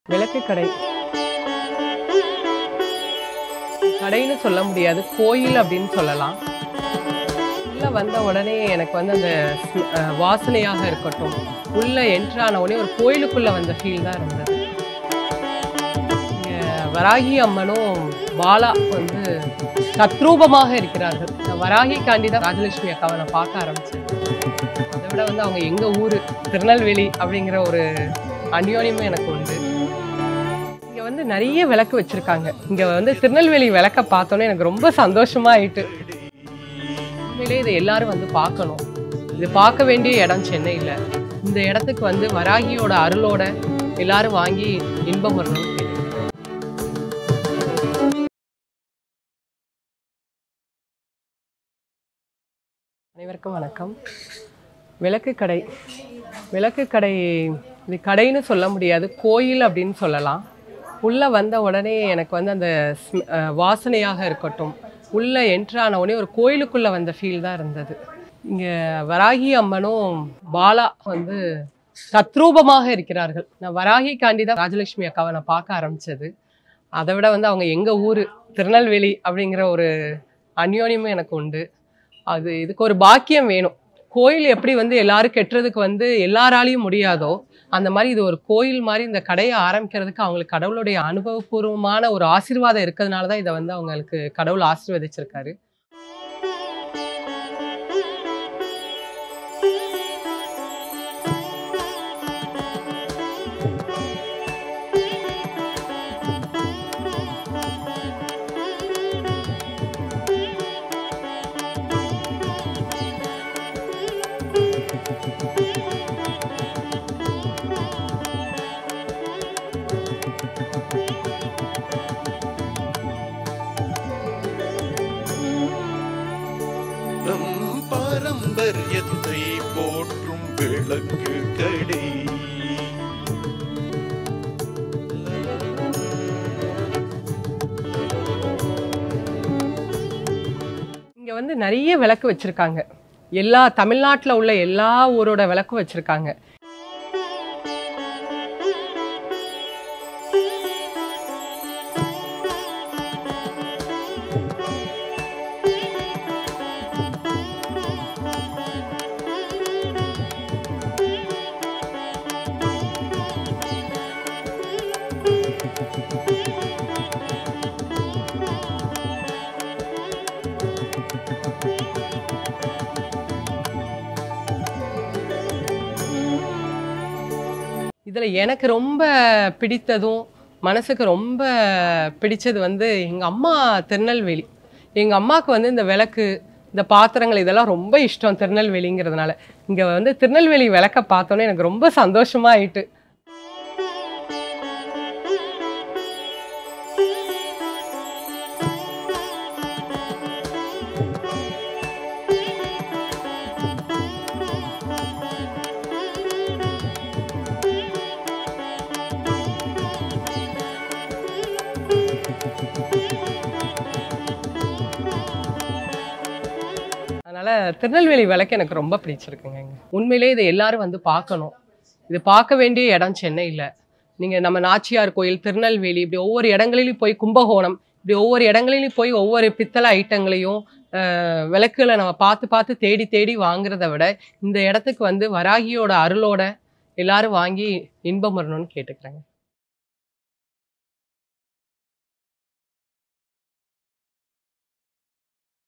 விளக்கு கடை கடைன்னு சொல்ல முடியாது கோயில் அப்படின்னு சொல்லலாம் உள்ள வந்த உடனே எனக்கு வந்து அந்த ஸ்ம- அஹ் வாசனையாக இருக்கட்டும் உள்ள என்ட்ரான உடனே ஒரு கோயிலுக்குள்ள வந்த ஃபீல் தான் இருந்தது இங்க வராகி அம்மனும் பாலா வந்து தத்ரூபமாக இருக்கிறார்கள் நான் வராகிக்காண்டி தான் ராஜலட்சுமி அக்காவை நான் பார்க்க ஆரம்பிச்சேன் அதை விட வந்து அவங்க எங்க ஊரு திருநெல்வேலி அப்படிங்கிற ஒரு அந்யோன்யமும் எனக்கு உண்டு இங்க வந்து நிறைய விளக்கு வச்சிருக்காங்க இங்க வந்து திருநெல்வேலி விளக்க பார்த்தோன்னே எனக்கு ரொம்ப சந்தோஷமா ஆயிட்டு உண்மையிலே இதை எல்லாரும் வந்து பார்க்கணும் இது பார்க்க வேண்டிய இடம் சென்னையில் இந்த இடத்துக்கு வந்து வராகியோட அருளோட எல்லாரும் வாங்கி இன்பம் வரணும்னு கேட்டுக்கிறேன். அனைவருக்கும் வணக்கம் விளக்கு கடை விளக்கு கடை இது கடைன்னு சொல்ல முடியாது கோயில் அப்படின்னு சொல்லலாம் உள்ளே வந்த உடனே எனக்கு வந்து அந்த ஸ்ம- அஹ் வாசனையாக இருக்கட்டும் உள்ளே என்ட்ரான உடனே ஒரு கோயிலுக்குள்ளே வந்த ஃபீல் தான் இருந்தது இங்கே வராகி அம்மனும் பாலா வந்து தத்ரூபமாக இருக்கிறார்கள் நான் வராகிக்காண்டி தான் ராஜலட்சுமி அக்காவை நான் பார்க்க ஆரம்பிச்சது அதை விட வந்து அவங்க எங்கள் ஊர் திருநெல்வேலி அப்படிங்கிற ஒரு அந்யோன்யமும் எனக்கு உண்டு அது இதுக்கு ஒரு பாக்கியம் வேணும் கோயில் எப்படி வந்து எல்லாரும் கெட்டுறதுக்கு வந்து எல்லாராலையும் முடியாதோ அந்த மாதிரி இது ஒரு கோயில் மாதிரி இந்த கடையை ஆரம்பிக்கிறதுக்கு அவங்களுக்கு கடவுளுடைய அனுபவபூர்வமான ஒரு ஆசீர்வாதம் இருக்கிறதுனால தான் இதை வந்து அவங்களுக்கு கடவுள் ஆசீர்வதிச்சிருக்காரு நம் பாரம்பரியத்தை போற்றும் விளக்கு கடை இங்க வந்து நிறைய விளக்கு வச்சிருக்காங்க எல்லா தமிழ்நாட்டுல உள்ள எல்லா ஊரோட விளக்கும் வச்சிருக்காங்க இதுல எனக்கு ரொம்ப பிடித்ததும் மனசுக்கு ரொம்ப பிடிச்சது வந்து எங்க அம்மா திருநெல்வேலி எங்க அம்மாவுக்கு வந்து இந்த விளக்கு இந்த பாத்திரங்கள் இதெல்லாம் ரொம்ப இஷ்டம் திருநெல்வேலிங்கிறதுனால இங்க வந்து திருநெல்வேலி விளக்க பார்த்தோன்னே எனக்கு ரொம்ப சந்தோஷமா ஆயிட்டு அதனால திருநெல்வேலி விளக்கு எனக்கு ரொம்ப பிடிச்சிருக்குங்க இங்க. உண்மையிலே இதை எல்லாரும் வந்து பார்க்கணும் இது பார்க்க வேண்டிய இடம் சென்னையில் நீங்க நம்ம நாச்சியார் கோயில் திருநெல்வேலி இப்படி ஒவ்வொரு இடங்களிலும் போய் கும்பகோணம் இப்படி ஒவ்வொரு இடங்களிலும் போய் ஒவ்வொரு பித்தளை ஐட்டங்களையும் ஆஹ், விளக்குகளை நம்ம பார்த்து பார்த்து தேடி தேடி வாங்குறத விட இந்த இடத்துக்கு வந்து வராகியோட அருளோட எல்லாரும் வாங்கி இன்பம் வரணும்னு கேட்டுக்கிறேங்க